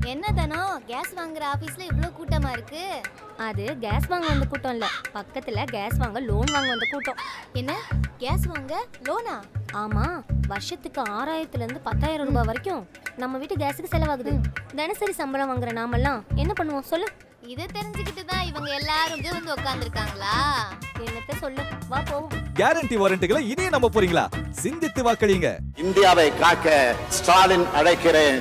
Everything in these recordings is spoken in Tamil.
என்ன தானோ கேஸ் வாங்குற ஆபீஸ்ல இவ்ளோ கூட்டமா இருக்கு அது கேஸ் வாங்க வந்த கூட்டம் இல்ல பக்கத்துல கேஸ் வாங்க லோன் வாங்க வந்த கூட்டம் என்ன கேஸ் வாங்க லோனா ஆமா வருஷத்துக்கு ஆறாயிரத்துல இருந்து பத்தாயிரம் ரூபாய் வரைக்கும் நம்ம வீட்டு கேஸுக்கு செலவாகுது தினசரி சம்பளம் வாங்குற நாமெல்லாம் என்ன பண்ணுவோம் சொல்லு இதை தெரிஞ்சுக்கிட்டு தான் இவங்க எல்லாரும் இங்க வந்து உட்காந்துருக்காங்களா என்னத்த சொல்லு வா போவோம் கேரண்டி வாரண்டிகளை இனியே நம்ப போறீங்களா சிந்தித்து வாக்களிங்க இந்தியாவை காக்க ஸ்டாலின் அழைக்கிறேன்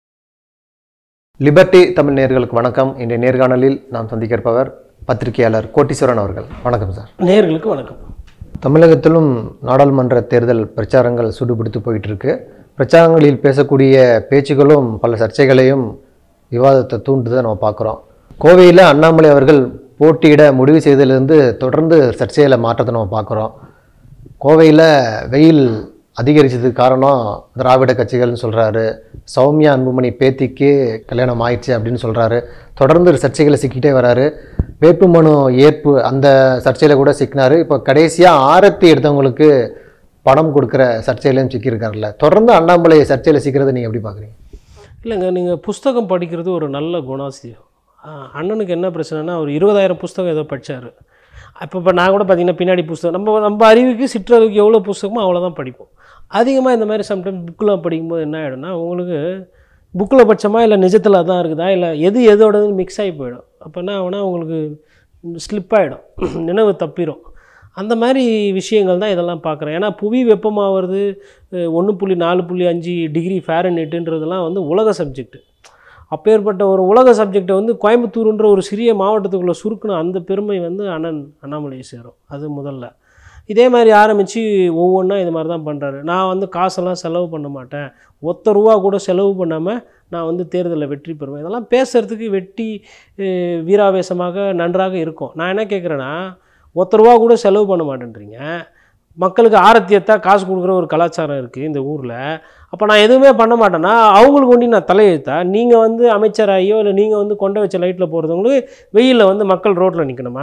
லிபர்டி தமிழ் நேயர்களுக்கு வணக்கம் இன்றைய நேர்காணலில் நாம் சந்திக்க இருப்பவர் பத்திரிகையாளர் கோட்டீஸ்வரன் அவர்கள் வணக்கம் சார் நேர்களுக்கு வணக்கம் தமிழகத்திலும் நாடாளுமன்ற தேர்தல் பிரச்சாரங்கள் சூடுபிடித்து போயிட்டு இருக்கு பிரச்சாரங்களில் பேசக்கூடிய பேச்சுகளும் பல சர்ச்சைகளையும் விவாதத்தை தூண்டுதை நம்ம பார்க்குறோம் கோவையில் அண்ணாமலை அவர்கள் போட்டியிட முடிவு செய்ததிலிருந்து தொடர்ந்து சர்ச்சையில் மாற்றத்தை நம்ம பார்க்குறோம் கோவையில் வெயில் அதிகரிச்சதுக்கு காரணம் திராவிட கட்சிகள்னு சொல்கிறாரு சௌமியா அன்புமணி பேத்திக்கு கல்யாணம் ஆயிடுச்சு அப்படின்னு சொல்கிறாரு தொடர்ந்து ஒரு சர்ச்சைகளை சிக்கிட்டே வராரு வேட்புமனு ஏற்பு அந்த சர்ச்சையில் கூட சிக்கினாரு இப்போ கடைசியாக ஆரத்தி எடுத்தவங்களுக்கு பணம் கொடுக்குற சர்ச்சையிலையும் சிக்கியிருக்காருல்ல தொடர்ந்து அண்ணாமலை சர்ச்சையில் சிக்கிறத நீங்கள் எப்படி பார்க்குறீங்க இல்லைங்க நீங்கள் புஸ்தகம் படிக்கிறது ஒரு நல்ல குணாசியம் ஆஹ் அண்ணனுக்கு என்ன பிரச்சனைனா அவர் இருபதாயிரம் புஸ்தகம் ஏதோ படிச்சார் அப்போ இப்போ நான் கூட பார்த்தீங்கன்னா பின்னாடி புஸ்தகம் நம்ம நம்ம அறிவுக்கு சிற்றறிவுக்கு எவ்வளோ புஸ்தகமோ அவ்வளோதான் படிப்போம் அதிகமாக இந்த மாதிரி சம்டைம் புக்கில் படிக்கும்போது என்ன ஆகிடும்னா உங்களுக்கு புக்கில் படிச்சோமா இல்லை நிஜத்தில் அதான் இருக்குதா இல்லை எது எதோடதுன்னு மிக்ஸ் ஆகி போயிடும் அப்போ என்ன ஆகும்னா உங்களுக்கு ஸ்லிப் ஆகிடும் நினைவு தப்பிடும் அந்த மாதிரி விஷயங்கள் தான் இதெல்லாம் பார்க்குறேன் ஏன்னா புவி வெப்பமாகிறது ஒன்று புள்ளி நாலு புள்ளி அஞ்சு டிகிரி ஃபேரன்ஹீட்டுன்றதெல்லாம் வந்து உலக சப்ஜெக்ட் அப்பேற்பட்ட ஒரு உலக சப்ஜெக்டை வந்து கோயம்புத்தூருன்ற ஒரு சிறிய மாவட்டத்துக்குள்ளே சுருக்கின அந்த பெருமை வந்து அண்ணன் அண்ணாமலை சேரும் அது முதல்ல இதே மாதிரி ஆரம்பித்து ஒவ்வொன்றா இது மாதிரி தான் பண்ணுறாரு நான் வந்து காசெல்லாம் செலவு பண்ண மாட்டேன் ஒத்த ரூபா கூட செலவு பண்ணாமல் நான் வந்து தேர்தலில் வெற்றி பெறுவேன் இதெல்லாம் பேசுகிறதுக்கு வெட்டி அஹ், வீராவேசமாக நன்றாக இருக்கும் நான் என்ன கேட்குறேன்னா ஒத்த ரூபா கூட செலவு பண்ண மாட்டேன்றீங்க மக்களுக்கு ஆரத்தியத்தா காசு கொடுக்குற ஒரு கலாச்சாரம் இருக்குது இந்த ஊரில் அப்போ நான் எதுவுமே பண்ண மாட்டேன்னா அவங்களுக்கு ஒண்டி நான் தலையெழுத்தா நீங்கள் வந்து அமைச்சராகியோ இல்லை நீங்கள் வந்து கொண்டை வச்ச லைட்டில் போகிறவங்களுக்கு வெயிலில் வந்து மக்கள் ரோட்டில் நிற்கணுமா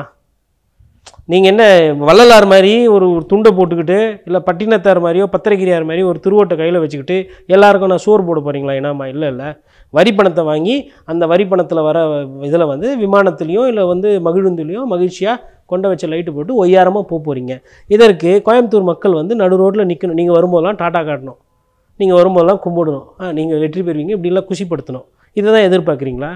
நீங்கள் என்ன வள்ளலார் மாதிரி ஒரு ஒரு துண்டை போட்டுக்கிட்டு இல்லை பட்டினத்தார் மாதிரியோ பத்திரகிரியார் மாதிரி ஒரு திருவோட்டை கையில் வச்சுக்கிட்டு எல்லாருக்கும் நான் சோறு போட போகிறீங்களா என்னம்மா இல்லை இல்லை வரி பணத்தை வாங்கி அந்த வரி பணத்தில் வர இதில் வந்து விமானத்துலேயும் இல்லை வந்து மகிழுந்துலேயும் மகிழ்ச்சியாக கொண்ட வச்ச லைட்டு போட்டு ஒய்யாரமாக போக போகிறீங்க இதற்கு கோயம்புத்தூர் மக்கள் வந்து நடு ரோட்டில் நிற்கணும் நீங்கள் வரும்போதெல்லாம் டாட்டா காட்டணும் நீங்கள் வரும்போதெல்லாம் கும்பிடணும் ஆ நீங்கள் வெற்றி பெறுவீங்க இப்படிலாம் குஷிப்படுத்தணும் இதை தான் எதிர்பார்க்குறீங்களா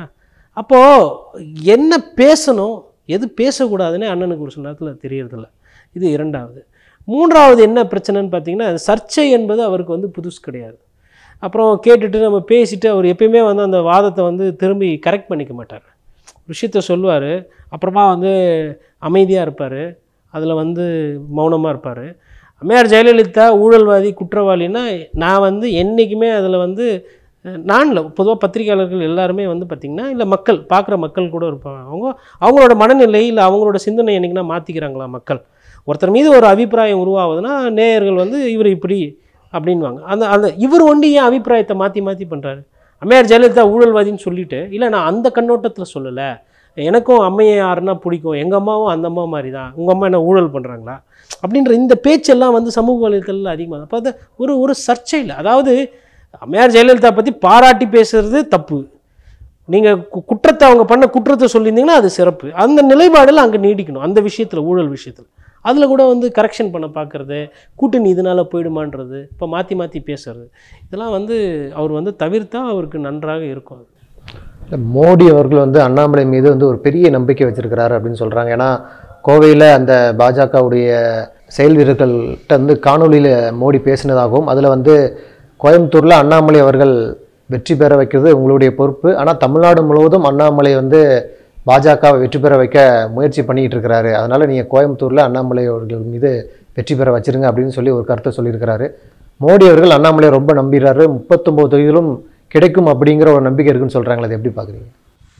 அப்போது என்ன பேசணும் எது பேசக்கூடாதுன்னு அண்ணனுக்கு ஒரு சில நேரத்தில் தெரியறதில்ல இது இரண்டாவது மூன்றாவது என்ன பிரச்சனைன்னு பார்த்தீங்கன்னா சர்ச்சை என்பது அவருக்கு வந்து புதுசு கிடையாது அப்புறம் கேட்டுட்டு நம்ம பேசிட்டு அவர் எப்பயுமே வந்து அந்த வாதத்தை வந்து திரும்பி கரெக்ட் பண்ணிக்க மாட்டார் விஷயத்த சொல்லுவார் அப்புறமா வந்து அமைதியாக இருப்பார் அதில் வந்து மௌனமாக இருப்பார் அம்மையார் ஜெயலலிதா ஊழல்வாதி குற்றவாளின்னா நான் வந்து என்றைக்குமே அதில் வந்து அஹ், நான் இல்லை பொதுவாக பத்திரிகையாளர்கள் எல்லாருமே வந்து பார்த்திங்கன்னா இல்லை மக்கள் பார்க்குற மக்கள் கூட இருப்பாங்க அவங்க அவங்களோட மனநிலை இல்லை அவங்களோட சிந்தனை என்றைக்குன்னா மாற்றிக்கிறாங்களா மக்கள் ஒருத்தர் மீது ஒரு அபிப்பிராயம் உருவாகுதுன்னா நேயர்கள் வந்து இவர் இப்படி அப்படின்வாங்க அந்த அந்த இவர் ஒண்டி ஏன் அபிப்பிராயத்தை மாற்றி மாற்றி பண்ணுறாரு அம்மையார் ஜெயலலிதா ஊழல்வாதின்னு சொல்லிட்டு இல்லை நான் அந்த கண்ணோட்டத்தில் சொல்லலை எனக்கும் அம்மையை யாருன்னா பிடிக்கும் எங்கள் அம்மாவும் அந்த அம்மா மாதிரி தான் உங்கள் அம்மா என்ன ஊழல் பண்ணுறாங்களா அப்படின்ற இந்த பேச்செல்லாம் வந்து சமூக வலைத்தளத்தில் அதிகமாக அப்போ அது ஒரு ஒரு சர்ச்சை இல்லை அதாவது அம்மையார் ஜெயலலிதா பற்றி பாராட்டி பேசுறது தப்பு நீங்கள் குற்றத்தை அவங்க பண்ண குற்றத்தை சொல்லியிருந்தீங்கன்னா அது சிறப்பு அந்த நிலைப்பாடில் அங்கே நீடிக்கணும் அந்த விஷயத்தில் ஊழல் விஷயத்தில் அதில் கூட வந்து கரெக்ஷன் பண்ண பார்க்குறது கூட்டணி இதனால் போயிடுமான்றது இப்போ மாற்றி மாற்றி பேசுறது இதெல்லாம் வந்து அவர் வந்து தவிர்த்தா அவருக்கு நன்றாக இருக்கும் இல்ல, மோடி அவர்கள் வந்து அண்ணாமலை மீது வந்து ஒரு பெரிய நம்பிக்கை வச்சிருக்கிறாரு அப்படின்னு சொல்கிறாங்க ஏன்னா கோவையில் அந்த பாஜகவுடைய செயல் வீரர்கள்ட்ட வந்து காணொலியில் மோடி பேசினதாகவும் அதில் வந்து கோயம்புத்தூரில் அண்ணாமலை அவர்கள் வெற்றி பெற வைக்கிறது உங்களுடைய பொறுப்பு ஆனால் தமிழ்நாடு முழுவதும் அண்ணாமலை வந்து பாஜகவை வெற்றி பெற வைக்க முயற்சி பண்ணிட்டு இருக்கிறாரு அதனால் நீங்கள் கோயம்புத்தூரில் அண்ணாமலை அவர்கள் மீது வெற்றி பெற வச்சிருங்க அப்படின்னு சொல்லி ஒரு கருத்தை சொல்லியிருக்கிறாரு மோடி அவர்கள் அண்ணாமலையை ரொம்ப நம்பிடுறாரு முப்பத்தொம்போது தொகுதியிலும் கிடைக்கும் அப்படிங்கிற ஒரு நம்பிக்கை இருக்குன்னு சொல்கிறாங்களே அதை எப்படி பார்க்குறீங்க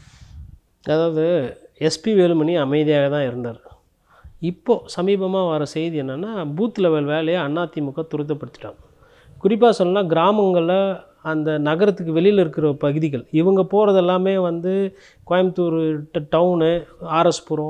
அதாவது எஸ்பி வேலுமணி அமைதியாக தான் இருந்தார் இப்போது சமீபமாக வர செய்தி என்னென்னா பூத் லெவல் வேலையை அதிமுக துரிதப்படுத்திட்டாங்க குறிப்பாக சொல்லலாம் கிராமங்களில் அந்த நகரத்துக்கு வெளியில் இருக்கிற பகுதிகள் இவங்க போகிறது எல்லாமே வந்து கோயம்புத்தூர் ட- டவுனு ஆர்எஸ்புரம்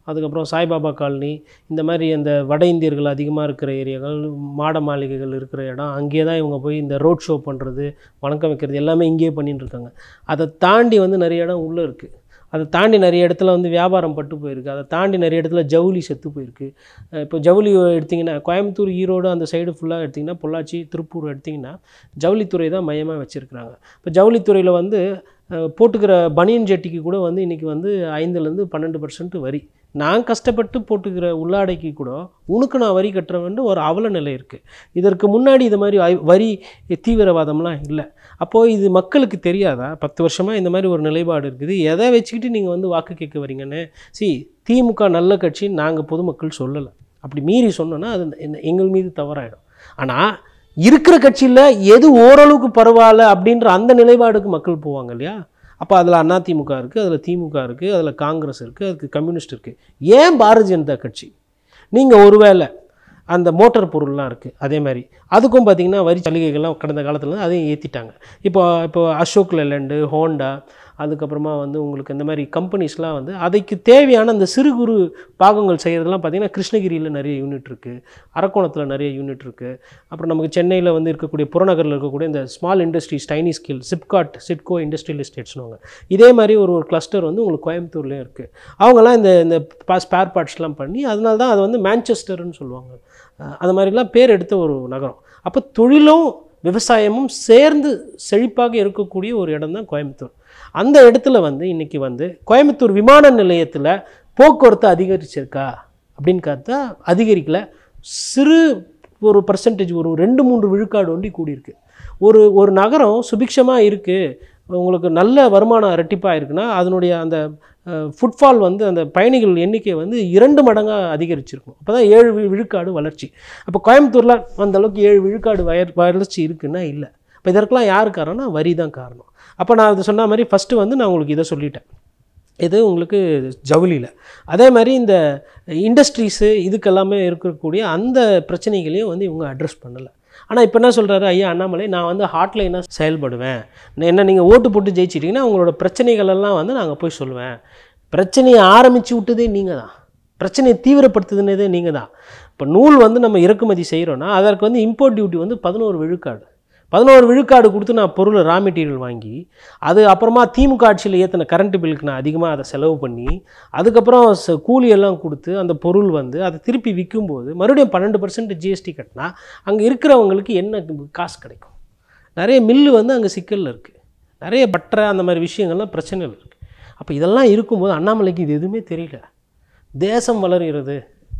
அதுக்கப்புறம் சாய்பாபா காலனி இந்த மாதிரி அந்த வட இந்தியர்கள் அதிகமாக இருக்கிற ஏரியாக்கள் மாட மாளிகைகள் இருக்கிற இடம் அங்கேயே தான் இவங்க போய் இந்த ரோட் ஷோ பண்ணுறது வணக்கம் வைக்கிறது எல்லாமே இங்கேயே பண்ணிட்டு இருக்காங்க அதை தாண்டி வந்து நிறைய இடம் உள்ளே இருக்குது அதை தாண்டி நிறைய இடத்துல வந்து வியாபாரம் பட்டு போயிருக்கு அதை தாண்டி நிறைய இடத்துல ஜவுளி செத்து போயிருக்கு அஹ் இப்போ ஜவுளி எடுத்திங்கன்னா கோயம்புத்தூர் ஈரோடு அந்த சைடு ஃபுல்லாக எடுத்திங்கன்னா பொள்ளாச்சி திருப்பூர் எடுத்திங்கன்னா ஜவுளித்துறை தான் மையமாக வச்சுருக்குறாங்க இப்போ ஜவுளித்துறையில் வந்து அஹ், போட்டுக்கிற பனியன் ஜட்டிக்கு கூட வந்து இன்றைக்கி வந்து ஐந்துலேருந்து பன்னெண்டு பர்சன்ட் வரி நான் கஷ்டப்பட்டு போட்டுக்கிற உள்ளாடைக்கு கூட உனக்கு நான் வரி கட்டுறவன் ஒரு அவல நிலை இருக்குது இதற்கு முன்னாடி இது மாதிரி ஐ- வரி தீவிரவாதம்லாம் இல்லை அப்போது இது மக்களுக்கு தெரியாதா பத்து வருஷமாக இந்த மாதிரி ஒரு நிலைப்பாடு இருக்குது எதை வச்சுக்கிட்டு நீங்கள் வந்து வாக்கு கேட்க வரீங்கன்னு சி திமுக நல்ல கட்சின்னு நாங்கள் பொதுமக்கள் சொல்லலை அப்படி மீறி சொன்னோன்னா அது இந்த- எங்கள் மீது தவறாயிடும் ஆனால் இருக்கிற கட்சியில் எது ஓரளவுக்கு பரவாயில்ல அப்படின்ற அந்த நிலைப்பாடுக்கு மக்கள் போவாங்க இல்லையா அப்போ அதில் அதிமுக இருக்குது அதில் திமுக இருக்குது அதில் காங்கிரஸ் இருக்குது அதுக்கு கம்யூனிஸ்ட் இருக்குது ஏன் பாரதிய ஜனதா கட்சி நீங்கள் ஒருவேளை அந்த மோட்டார் பொருள்லாம் இருக்குது அதே மாதிரி அதுக்கும் பார்த்தீங்கன்னா வரி சலுகைகள்லாம் கடந்த காலத்தில் அதையும் ஏற்றிட்டாங்க இப்போ இப்போ அசோக் லேலண்டு ஹோண்டா அதுக்கப்புறமா வந்து உங்களுக்கு இந்த மாதிரி கம்பெனிஸ்லாம் வந்து அதுக்கு தேவையான அந்த சிறு குறு பாகங்கள் செய்கிறதுலாம் பார்த்தீங்கன்னா கிருஷ்ணகிரியில் நிறைய யூனிட் இருக்குது அரக்கோணத்தில் நிறைய யூனிட் இருக்குது அப்புறம் நமக்கு சென்னையில் வந்து இருக்கக்கூடிய புறநகரில் இருக்கக்கூடிய இந்த small industries tiny scale SIPCOT SIDCO industrial எஸ்டேட்ஸ்னுவாங்க இதே மாதிரி ஒரு ஒரு கிளஸ்டர் வந்து உங்களுக்கு கோயம்புத்தூர்லேயும் இருக்குது அவங்கெல்லாம் இந்த இந்த ஸ்பேர் பார்ட்ஸ்லாம் பண்ணி அதனால தான் அதை வந்து மேன்செஸ்டர்னு சொல்லுவாங்க அஹ் அது மாதிரிலாம் பேர் எடுத்த ஒரு நகரம் அப்போ தொழிலும் விவசாயமும் சேர்ந்து செழிப்பாக இருக்கக்கூடிய ஒரு இடம் தான் கோயம்புத்தூர் அந்த இடத்துல வந்து இன்றைக்கி வந்து கோயம்புத்தூர் விமான நிலையத்தில் போக்குவரத்து அதிகரிச்சிருக்கா அப்படின்னு பார்த்தா அதிகரிக்கல சிறு ஒரு பர்சன்டேஜ் ஒரு ரெண்டு மூன்று விழுக்காடு ஒண்டி கூடியிருக்கு ஒரு ஒரு நகரம் சுபிக்ஷமாக இருக்குது உங்களுக்கு நல்ல வருமானம் ரெட்டிப்பாக இருக்குன்னா அதனுடைய அந்த ஃபுட்ஃபால் வந்து அந்த பயணிகள் எண்ணிக்கை வந்து இரண்டு மடங்காக அதிகரிச்சிருக்கும் அப்போ தான் ஏழு வி- விழுக்காடு வளர்ச்சி அப்போ கோயம்புத்தூரில் அந்த அளவுக்கு ஏழு விழுக்காடு வயர் வளர்ச்சி இருக்குன்னா இல்லை இப்போ இதற்கெல்லாம் யார் காரணம்னா வரி தான் காரணம் அப்போ நான் இது சொன்ன மாதிரி ஃபஸ்ட்டு வந்து நான் உங்களுக்கு இதை சொல்லிட்டேன் இது உங்களுக்கு ஜவுளியில் அதே மாதிரி இந்த இண்டஸ்ட்ரீஸு இதுக்கெல்லாமே இருக்கக்கூடிய அந்த பிரச்சனைகளையும் வந்து இவங்க அட்ரஸ் பண்ணலை ஆனால் இப்போ என்ன சொல்கிறாரு ஐயா அண்ணாமலை நான் வந்து ஹாட்லைனாக செயல்படுவேன் நான் என்ன நீங்கள் ஓட்டு போட்டு ஜெயிச்சிட்டிங்கன்னா உங்களோட பிரச்சனைகள் எல்லாம் வந்து நாங்கள் போய் சொல்லுவேன் பிரச்சனையை ஆரம்பித்து விட்டதே நீங்கள் தான் பிரச்சனையை தீவிரப்படுத்துதுனதே நீங்கள் தான் இப்போ நூல் வந்து நம்ம இறக்குமதி செய்கிறோன்னா அதற்கு வந்து இம்போர்ட் டியூட்டி வந்து பதினோரு விழுக்காடு பதினோரு விழுக்காடு கொடுத்து நான் பொருள் ரா மெட்டீரியல் வாங்கி அது அப்புறமா திமுக ஆட்சியில் ஏற்றின கரண்ட் பில்லுக்கு நான் அதிகமாக அதை செலவு பண்ணி அதுக்கப்புறம் ச- கூலி எல்லாம் கொடுத்து அந்த பொருள் வந்து அதை திருப்பி விற்கும்போது மறுபடியும் பன்னெண்டு பர்சன்ட் ஜிஎஸ்டி கட்டினா அங்கே இருக்கிறவங்களுக்கு என்ன காசு கிடைக்கும் நிறைய மில்லு வந்து அங்கே சிக்கலில் இருக்குது நிறைய பட்டறை அந்த மாதிரி விஷயங்கள்லாம் பிரச்சனைகள் இருக்குது அப்போ இதெல்லாம் இருக்கும்போது அண்ணாமலைக்கு இது எதுவுமே தெரியல தேசம் வளர்கிறது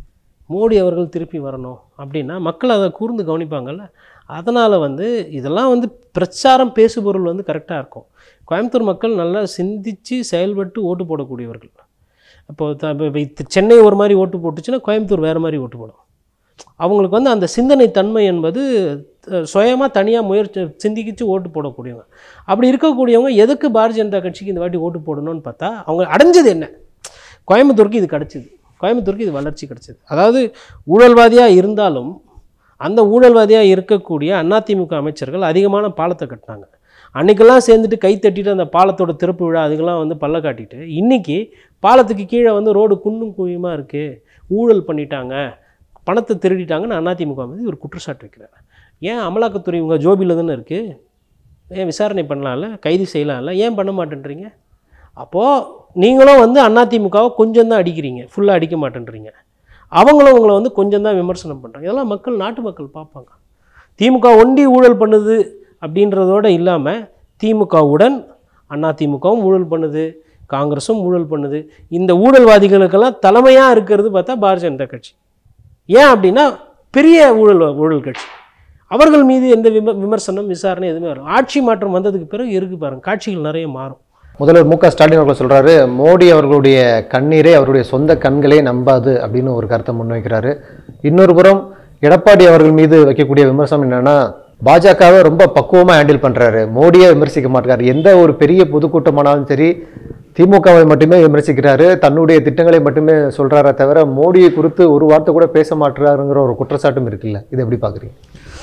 மோடி அவர்கள் திருப்பி வரணும் அப்படின்னா மக்கள் அதை கூர்ந்து கவனிப்பாங்கல்ல அதனால் வந்து இதெல்லாம் வந்து பிரச்சாரம் பேசுபொருள் வந்து கரெக்டாக இருக்கும் கோயம்புத்தூர் மக்கள் நல்லா சிந்தித்து செயல்பட்டு ஓட்டு போடக்கூடியவர்கள் இப்போ த- இப்ப இப்ப சென்னை ஒரு மாதிரி ஓட்டு போட்டுச்சுன்னா கோயம்புத்தூர் வேறு மாதிரி ஓட்டு போடும் அவங்களுக்கு வந்து அந்த சிந்தனை தன்மை என்பது சுயமாக தனியாக முயற்சி சிந்திக்கிச்சு ஓட்டு போடக்கூடியவங்க அப்படி இருக்கக்கூடியவங்க எதுக்கு பாரதிய ஜனதா கட்சிக்கு இந்த வாட்டி ஓட்டு போடணும்னு பார்த்தா அவங்க அடைஞ்சது என்ன கோயம்புத்தூருக்கு இது கிடச்சிது கோயம்புத்தூருக்கு இது வளர்ச்சி கிடச்சிது அதாவது ஊழல்வாதியாக இருந்தாலும் அந்த ஊழல்வாதியாக இருக்கக்கூடிய அதிமுக அமைச்சர்கள் அதிகமான பாலத்தை கட்டினாங்க அன்னைக்கெல்லாம் சேர்ந்துட்டு கை தட்டிட்டு அந்த பாலத்தோட திறப்பு விழா அதுக்கெல்லாம் வந்து பல்ல காட்டிட்டு இன்றைக்கி பாலத்துக்கு கீழே வந்து ரோடு குண்டும் குழியுமா இருக்குது ஊழல் பண்ணிட்டாங்க பணத்தை திருடிட்டாங்கன்னு அதிமுக மீது ஒரு குற்றச்சாட்டு வைக்கிறார் ஏன் அமலாக்கத்துறை இவங்க ஜோபியில் தானே இருக்குது ஏன் விசாரணை பண்ணலாம்ல கைது செய்யலாம்ல ஏன் பண்ண மாட்டேன்றீங்க அப்போது நீங்களும் வந்து அதிமுகவை கொஞ்சம் தான் அடிக்கிறீங்க ஃபுல்லாக அடிக்க மாட்டேன்றீங்க அவங்களும் உங்களை வந்து கொஞ்சம் தான் விமர்சனம் பண்ணுறாங்க இதெல்லாம் மக்கள் நாட்டு மக்கள் பார்ப்பாங்க திமுக ஒண்டி ஊழல் பண்ணுது அப்படின்றதோட இல்லாமல் திமுகவுடன் அதிமுகவும் ஊழல் பண்ணுது காங்கிரஸும் ஊழல் பண்ணுது இந்த ஊழல்வாதிகளுக்கெல்லாம் தலைமையாக இருக்கிறது பார்த்தா பாரதிய ஜனதா கட்சி ஏன் அப்படின்னா பெரிய ஊழல் ஊழல் கட்சி அவர்கள் மீது எந்த விம விமர்சனம் விசாரணை எதுவுமே வரும் ஆட்சி மாற்றம் வந்ததுக்கு பிறகு இருக்கு பாருங்க காட்சிகள் நிறைய மாறும் முதல்வர் மு க ஸ்டாலின் அவர்கள் சொல்றாரு மோடி அவர்களுடைய கண்ணீரை அவருடைய சொந்த கண்களே நம்பாது அப்படின்னு ஒரு கருத்தை முன்வைக்கிறாரு இன்னொரு புறம் எடப்பாடி அவர்கள் மீது வைக்கக்கூடிய விமர்சனம் என்னன்னா பாஜகவை ரொம்ப பக்குவமா ஹேண்டில் பண்றாரு மோடியை விமர்சிக்க மாட்டாரு எந்த ஒரு பெரிய பொதுக்கூட்டமானாலும் சரி திமுகவை மட்டுமே விமர்சிக்கிறாரு தன்னுடைய திட்டங்களை மட்டுமே சொல்றாரே தவிர மோடியை குறித்து ஒரு வார்த்தை கூட பேச மாட்டுறாருங்கிற ஒரு குற்றச்சாட்டும் இருக்குல்ல இது எப்படி பாக்குறீங்க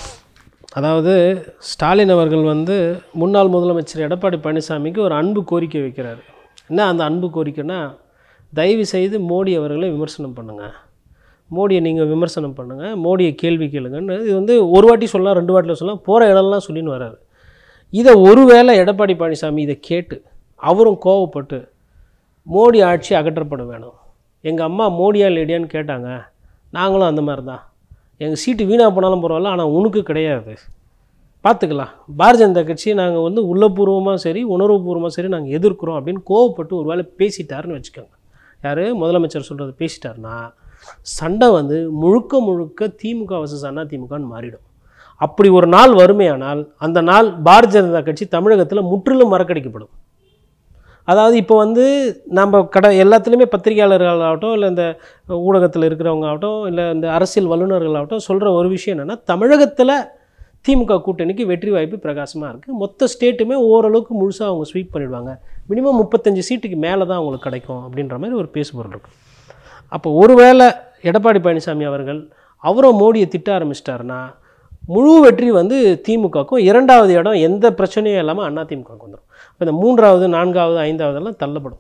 அதாவது ஸ்டாலின் அவர்கள் வந்து முன்னாள் முதலமைச்சர் எடப்பாடி பழனிசாமிக்கு ஒரு அன்பு கோரிக்கை வைக்கிறார் என்ன அந்த அன்பு கோரிக்கைன்னா தயவு செய்து மோடி அவர்களை விமர்சனம் பண்ணுங்கள் மோடியை நீங்கள் விமர்சனம் பண்ணுங்கள் மோடியை கேள்வி கேளுங்கன்னு இது வந்து ஒரு வாட்டி சொல்லலாம் ரெண்டு வாட்டியில் சொல்லலாம் போகிற இடம்லாம் சொல்லின்னு வராரு இதை ஒருவேளை எடப்பாடி பழனிசாமி இதை கேட்டு அவரும் கோவப்பட்டு மோடி ஆட்சி அகற்றப்பட வேணும் எங்கள் அம்மா மோடியா லேடியான்னு கேட்டாங்க நாங்களும் அந்த மாதிரி தான் எங்கள் சீட்டு வீணாக போனாலும் பரவாயில்ல ஆனால் உனக்கு கிடையாது பார்த்துக்கலாம் பாரதிய ஜனதா கட்சியை நாங்கள் வந்து உள்ளபூர்வமாக சரி உணர்வுபூர்வமாக சரி நாங்கள் எதிர்க்கிறோம் அப்படின்னு கோவப்பட்டு ஒரு வேளை பேசிட்டாருன்னு வச்சுக்கோங்க யார் முதலமைச்சர் சொல்கிறது பேசிட்டாருன்னா சண்டை வந்து முழுக்க முழுக்க திமுக வசஸ் அண்ணா திமுகன்னு மாறிடும் அப்படி ஒரு நாள் வறுமையானால் அந்த நாள் பாரதிய ஜனதா கட்சி தமிழகத்தில் முற்றிலும் மறக்கடிக்கப்படும் அதாவது இப்போ வந்து நம்ம கடை எல்லாத்துலேயுமே பத்திரிகையாளர்கள் ஆகட்டும் இல்லை இந்த ஊடகத்தில் இருக்கிறவங்க ஆகட்டும் இல்லை இந்த அரசியல் வல்லுநர்கள் ஆகட்டும் சொல்கிற ஒரு விஷயம் என்னென்னா தமிழகத்தில் திமுக கூட்டணிக்கு வெற்றி வாய்ப்பு பிரகாசமாக இருக்குது மொத்த ஸ்டேட்டுமே ஓரளவுக்கு முழுசாக அவங்க ஸ்வீப் பண்ணிடுவாங்க மினிமம் முப்பத்தஞ்சு சீட்டுக்கு மேலே தான் அவங்களுக்கு கிடைக்கும் அப்படின்ற மாதிரி ஒரு பேசுபொருள் இருக்குது அப்போ ஒருவேளை எடப்பாடி பழனிசாமி அவர்கள் அவரும் மோடியை திட்ட ஆரம்பிச்சிட்டாருன்னா முழு வெற்றி வந்து திமுகவுக்கும் இரண்டாவது இடம் எந்த பிரச்சனையும் இல்லாமல் அண்ணா திமுகவுக்கு வந்துடும் இப்போ இந்த மூன்றாவது நான்காவது ஐந்தாவதெல்லாம் தள்ளப்படும்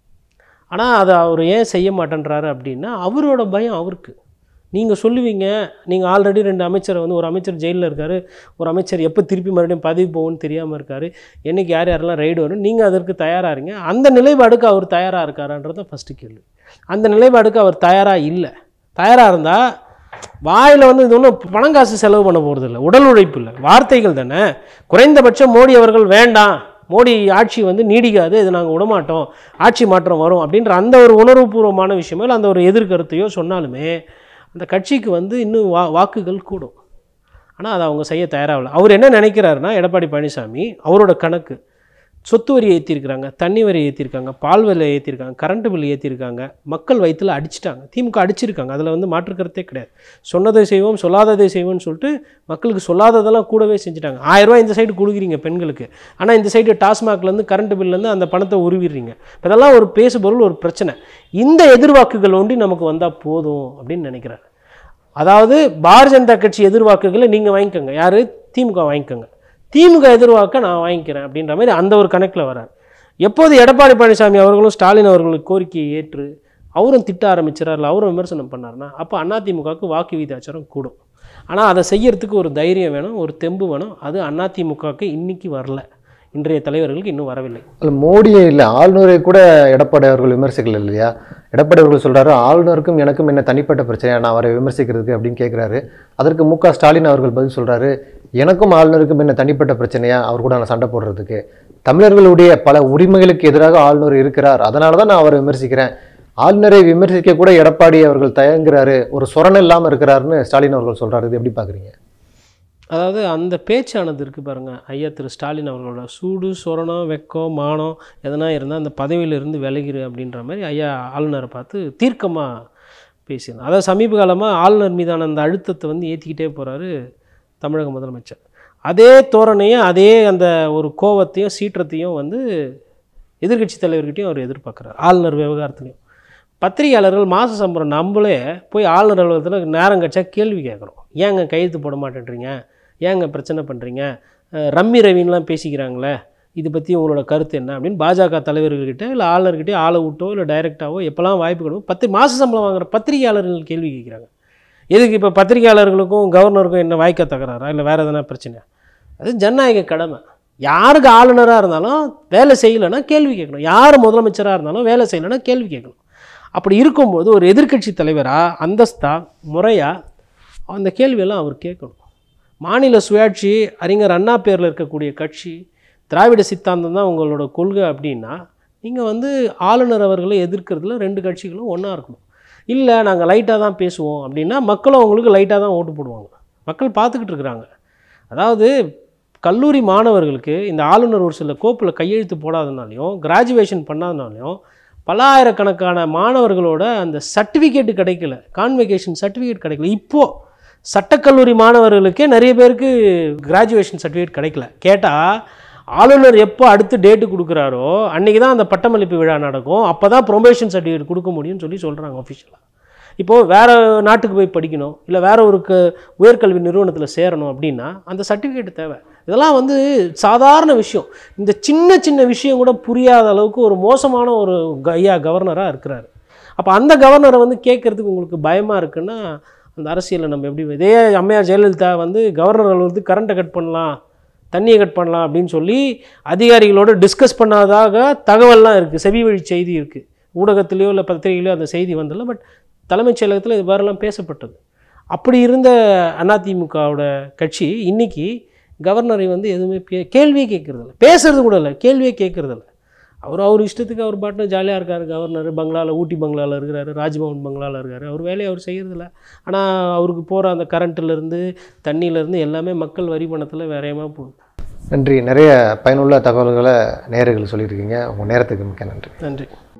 ஆனால் அதை அவர் ஏன் செய்ய மாட்டேன்றாரு அப்படின்னா அவரோட பயம் அவருக்கு நீங்கள் சொல்லுவீங்க நீங்கள் ஆல்ரெடி ரெண்டு அமைச்சரை வந்து ஒரு அமைச்சர் ஜெயிலில் இருக்கார் ஒரு அமைச்சர் எப்போ திருப்பி மறுபடியும் பதவி போகும்னு தெரியாமல் இருக்கார் என்னைக்கு யார் யாரெல்லாம் ரைடு வரும் நீங்கள் அதற்கு தயாராக இருங்க அந்த நிலைப்பாடுக்கு அவர் தயாராக இருக்காரான்றது ஃபஸ்ட்டு கேள்வி அந்த நிலைப்பாடுக்கு அவர் தயாராக இல்லை தயாராக இருந்தால் வாயில் வந்து இது ஒன்றும் பணம் காசு செலவு பண்ண போகிறது இல்லை உடல் உழைப்பு இல்லை வார்த்தைகள் தானே குறைந்தபட்சம் மோடி அவர்கள் வேண்டாம் மோடி ஆட்சி வந்து நீடிக்காது இது நாங்கள் விடமாட்டோம் ஆட்சி மாற்றம் வரும் அப்படின்ற அந்த ஒரு உணர்வுபூர்வமான விஷயமோ இல்லை அந்த ஒரு எதிர்கருத்தையோ சொன்னாலுமே அந்த கட்சிக்கு வந்து இன்னும் வா வாக்குகள் கூடும் ஆனால் அதை அவங்க செய்ய தயாராகல அவர் என்ன நினைக்கிறாருன்னா எடப்பாடி பழனிசாமி அவரோட கணக்கு சொத்து வரி ஏற்றிருக்கிறாங்க தண்ணி வரி ஏற்றிருக்காங்க பால் விலை ஏற்றிருக்காங்க கரண்ட் பில் ஏற்றிருக்காங்க மக்கள் வயிற்றில் அடிச்சிட்டாங்க திமுக அடிச்சிருக்காங்க அதில் வந்து மாற்று கருத்தே கிடையாது சொன்னதை செய்வோம் சொல்லாததை செய்வோம்னு சொல்லிட்டு மக்களுக்கு சொல்லாததெல்லாம் கூடவே செஞ்சுட்டாங்க ஆயிரம் ரூபாய் இந்த சைடு கொடுக்குறீங்க பெண்களுக்கு ஆனால் இந்த சைடு டாஸ்மாக்லேருந்து கரண்ட் பில்லேருந்து அந்த பணத்தை உருவிடுறீங்க இப்ப இதெல்லாம் ஒரு பேசுபொருள் ஒரு பிரச்சனை இந்த எதிர்வாக்குகள் ஒண்டி நமக்கு வந்தால் போதும் அப்படின்னு நினைக்கிறாரு அதாவது பாரதிய ஜனதா கட்சி எதிர்வாக்குகளை நீங்கள் வாங்கிக்கோங்க யார் திமுக வாங்கிக்கோங்க திமுக எதிர்வாக்க நான் வாங்கிக்கிறேன் அப்படின்ற மாதிரி அந்த ஒரு கணக்கில் வரார் எப்போது எடப்பாடி பழனிசாமி அவர்களும் ஸ்டாலின் அவர்களுக்கு கோரிக்கையை ஏற்று அவரும் திட்ட ஆரம்பிச்சிடார்ல அவரும் விமர்சனம் பண்ணார்னா அப்போ அதிமுகவுக்கு வாக்கு விகிதாச்சாரம் கூடும் ஆனால் அதை செய்யறதுக்கு ஒரு தைரியம் வேணும் ஒரு தெம்பு வேணும் அது அதிமுகவுக்கு இன்னைக்கு வரல இன்றைய தலைவர்களுக்கு இன்னும் வரவில்லை அதில் மோடியே இல்லை ஆளுநரை கூட எடப்பாடி அவர்கள் விமர்சிக்கல இல்லையா எடப்பாடி அவர்கள் சொல்றாரு ஆளுநருக்கும் எனக்கும் என்ன தனிப்பட்ட பிரச்சனையா நான் அவரை விமர்சிக்கிறதுக்கு அப்படின்னு கேட்குறாரு அதற்கு மு க ஸ்டாலின் அவர்கள் பதில் சொல்றாரு எனக்கும் ஆளுநருக்கும் என்ன தனிப்பட்ட பிரச்சனையா அவர் கூட நான் சண்டை போடுறதுக்கு தமிழர்களுடைய பல உரிமைகளுக்கு எதிராக ஆளுநர் இருக்கிறார் அதனால தான் நான் அவரை விமர்சிக்கிறேன் ஆளுநரை விமர்சிக்க கூட எடப்பாடி அவர்கள் தயங்குறாரு ஒரு சொரணம் இல்லாமல் இருக்கிறாருன்னு ஸ்டாலின் அவர்கள் சொல்றாரு இது எப்படி பார்க்குறீங்க அதாவது அந்த பேச்சானது இருக்குது பாருங்கள் ஐயா திரு ஸ்டாலின் அவர்களோட சூடு சொரணம் வெக்கம் மானம் எதனா இருந்தால் அந்த பதவியிலிருந்து விலகிரு அப்படின்ற மாதிரி ஐயா ஆளுநரை பார்த்து தீர்க்கமாக பேசியிருந்தோம் அதாவது சமீப காலமாக ஆளுநர் மீதான அந்த அழுத்தத்தை வந்து ஏற்றிக்கிட்டே போகிறாரு தமிழக முதலமைச்சர் அதே தோரணையும் அதே அந்த ஒரு கோவத்தையும் சீற்றத்தையும் வந்து எதிர்க்கட்சி தலைவர்கிட்டையும் அவர் எதிர்பார்க்குறாரு ஆளுநர் விவகாரத்துலையும் பத்திரிகையாளர்கள் மாத சம்பளம் நம்மளே போய் ஆளுநர் அலுவலகத்தில் நேரம் கழிச்சா கேள்வி கேட்குறோம் ஏங்க கையெழுத்து போட மாட்டேன்றீங்க ஏங்க பிரச்சனை பண்ணுறீங்க அஹ் ரம்மி ரவின்லாம் பேசிக்கிறாங்களே இது பற்றி உங்களோட கருத்து என்ன அப்படின்னு பாஜக தலைவர்கள்கிட்ட இல்லை ஆளுநர்கிட்ட ஆளை விட்டோ இல்லை டைரெக்டாவோ எப்போல்லாம் வாய்ப்பு கிடைக்கும் பத்து மாத சம்பளம் வாங்குற பத்திரிகையாளர்கள் கேள்வி கேட்குறாங்க எதுக்கு இப்போ பத்திரிகையாளர்களுக்கும் கவர்னருக்கும் என்ன வாய்க்க தகராறா இல்லை வேறு எதனா பிரச்சனையா அது ஜனநாயக கடமை யாருக்கு ஆளுநராக இருந்தாலும் வேலை செய்யலைன்னா கேள்வி கேட்கணும் யார் முதலமைச்சராக இருந்தாலும் வேலை செய்யலைன்னா கேள்வி கேட்கணும் அப்படி இருக்கும்போது ஒரு எதிர்க்கட்சி தலைவராக அந்தஸ்தா முறையாக அந்த கேள்வியெல்லாம் அவர் கேட்கணும் மாநில சுயாட்சி அறிஞர் அண்ணா பேரில் இருக்கக்கூடிய கட்சி திராவிட சித்தாந்தம் தான் உங்களோட கொள்கை அப்படின்னா நீங்கள் வந்து ஆளுநர் அவர்களை எதிர்க்கிறதுல ரெண்டு கட்சிகளும் ஒன்றா இருக்கணும் இல்லை நாங்கள் லைட்டாக தான் பேசுவோம் அப்படின்னா மக்களும் அவங்களுக்கு லைட்டாக தான் ஓட்டு போடுவாங்க மக்கள் பார்த்துக்கிட்டு இருக்கிறாங்க அதாவது கல்லூரி மாணவர்களுக்கு இந்த ஆளுநர் ஒரு சில கோப்பில் கையெழுத்து போடாதனாலையும் கிராஜுவேஷன் பண்ணாதனாலையும் பல்லாயிரக்கணக்கான மாணவர்களோட அந்த சர்டிஃபிகேட் கிடைக்கல கான்வெகேஷன் சர்டிஃபிகேட் கிடைக்கல இப்போது சட்டக்கல்லூரி மாணவர்களுக்கே நிறைய பேருக்கு கிராஜுவேஷன் சர்டிஃபிகேட் கிடைக்கல கேட்டால் ஆளுநர் எப்போ அடுத்து டேட்டு கொடுக்குறாரோ அன்றைக்கி தான் அந்த பட்டமளிப்பு விழா நடக்கும் அப்போ தான் ப்ரொமோஷன் சர்டிஃபிகேட் கொடுக்க முடியும்னு சொல்லி சொல்கிறாங்க அஃபிஷியலாக இப்போது வேறு நாட்டுக்கு போய் படிக்கணும் இல்லை வேறு ஒரு க உயர்கல்வி நிறுவனத்தில் சேரணும் அப்படின்னா அந்த சர்டிஃபிகேட் தேவை இதெல்லாம் வந்து சாதாரண விஷயம் இந்த சின்ன சின்ன விஷயம் கூட புரியாத அளவுக்கு ஒரு மோசமான ஒரு க- ஐயா கவர்னராக இருக்கிறாரு அப்போ அந்த கவர்னரை வந்து கேட்கறதுக்கு உங்களுக்கு பயமாக இருக்குன்னா அந்த அரசியலை நம்ம எப்படி இதே அம்மையார் ஜெயலலிதா வந்து கவர்னர்கள் வந்து கரண்ட்டை கட் பண்ணலாம் தண்ணியை கட் பண்ணலாம் அப்படின்னு சொல்லி அதிகாரிகளோட டிஸ்கஸ் பண்ணாதாக தகவல்லாம் இருக்குது செவி வழி செய்தி இருக்குது ஊடகத்திலேயோ இல்லை பத்திரிகையிலையோ அந்த செய்தி வந்ததில்ல பட் தலைமைச் செயலகத்தில் இது மாதிரிலாம் பேசப்பட்டது அப்படி இருந்த அதிமுகவோட கட்சி இன்னைக்கு கவர்னரை வந்து எதுவுமே பே- கேள்வியே கேட்குறதில்ல பேசுறது கூட இல்லை கேள்வியே கேட்குறதில்ல அவர் அவர் இஷ்டத்துக்கு அவர் பாட்டு ஜாலியாக இருக்கார் கவர்னர் பங்களாவில் ஊட்டி பங்களாவில் இருக்கிறாரு ராஜ்பவன் பங்களாவில் இருக்காரு அவர் வேலையை அவர் செய்கிறதில்ல ஆனால் அவருக்கு போகிற அந்த கரண்ட்டிலேருந்து தண்ணியிலேருந்து எல்லாமே மக்கள் வரி பணத்தில் வேறையமாக போகுது நன்றி நிறைய பயனுள்ள தகவல்களை நேயர்கள் சொல்லியிருக்கீங்க உங்கள் நேரத்துக்கு மிக்க நன்றி நன்றி